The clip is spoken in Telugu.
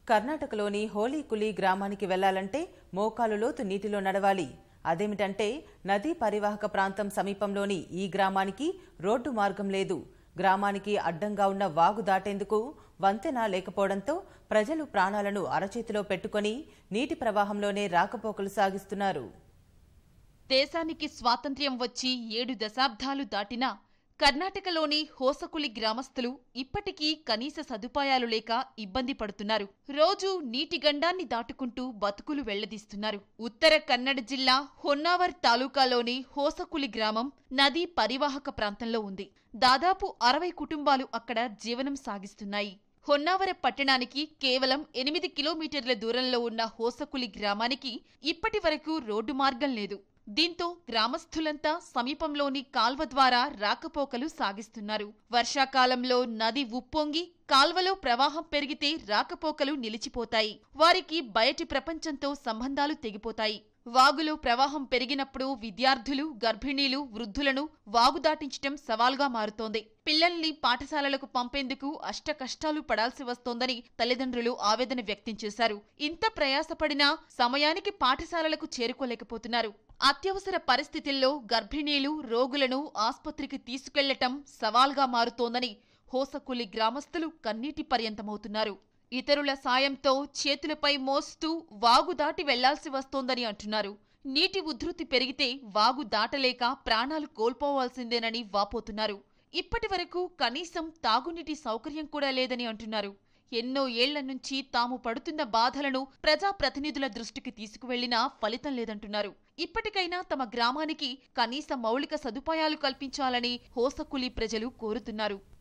కర్ణాటకలోని హోలీకులి గ్రామానికి వెళ్లాలంటే మోకాలు లోతు నీటిలో నడవాలి అదేమిటంటే నదీ పరివాహక ప్రాంతం సమీపంలోని ఈ గ్రామానికి రోడ్డు మార్గం లేదు గ్రామానికి అడ్డంగా ఉన్న వాగు దాటేందుకు వంతెన లేకపోవడంతో ప్రజలు ప్రాణాలను అరచేతిలో పెట్టుకొని నీటి ప్రవాహంలోనే రాకపోకలు సాగిస్తున్నారు దేశానికి స్వాతంత్ర్యం వచ్చి ఏడు దశాబ్దాలు దాటినా కర్ణాటకలోని హోసకులి గ్రామస్తులు ఇప్పటికీ కనీస సదుపాయాలు లేక ఇబ్బంది పడుతున్నారు రోజు నీటి గండాన్ని దాటుకుంటూ బతుకులు వెళ్లదీస్తున్నారు ఉత్తర కన్నడ జిల్లా హొన్నావర్ తాలూకాలోని హోసకులి గ్రామం నదీ పరివాహక ప్రాంతంలో ఉంది దాదాపు అరవై కుటుంబాలు అక్కడ జీవనం సాగిస్తున్నాయి హొన్నావర పట్టణానికి కేవలం ఎనిమిది కిలోమీటర్ల దూరంలో ఉన్న హోసకులి గ్రామానికి ఇప్పటి వరకు రోడ్డు మార్గం లేదు దీంతో గ్రామస్తులంతా సమీపంలోని కాల్వ ద్వారా రాకపోకలు సాగిస్తున్నారు వర్షాకాలంలో నది ఉప్పొంగి కాల్వలో ప్రవాహం పెరిగితే రాకపోకలు నిలిచిపోతాయి వారికి బయటి ప్రపంచంతో సంబంధాలు తెగిపోతాయి వాగులో ప్రవాహం పెరిగినప్పుడు విద్యార్థులు గర్భిణీలు వృద్ధులను వాగు దాటించటం సవాల్గా మారుతోంది పిల్లల్ని పాఠశాలలకు పంపేందుకు అష్ట కష్టాలు పడాల్సి వస్తోందని తల్లిదండ్రులు ఆవేదన వ్యక్తం చేశారు ఇంత ప్రయాసపడినా సమయానికి పాఠశాలలకు చేరుకోలేకపోతున్నారు అత్యవసర పరిస్థితుల్లో గర్భిణీలు రోగులను ఆస్పత్రికి తీసుకెళ్లటం సవాల్గా మారుతోందని హోసకులి గ్రామస్తులు కన్నీటి పర్యంతమవుతున్నారు ఇతరుల సాయంతో చేతులపై మోస్తూ వాగు దాటి వెళ్లాల్సి వస్తోందని అంటున్నారు నీటి ఉధృతి పెరిగితే వాగు దాటలేక ప్రాణాలు కోల్పోవాల్సిందేనని వాపోతున్నారు ఇప్పటి వరకు కనీసం తాగునీటి సౌకర్యం కూడా లేదని అంటున్నారు ఎన్నో ఏళ్ల నుంచి తాము పడుతున్న బాధలను ప్రజాప్రతినిధుల దృష్టికి తీసుకువెళ్లినా ఫలితం లేదంటున్నారు ఇప్పటికైనా తమ గ్రామానికి కనీస మౌలిక సదుపాయాలు కల్పించాలని హోసకులి ప్రజలు కోరుతున్నారు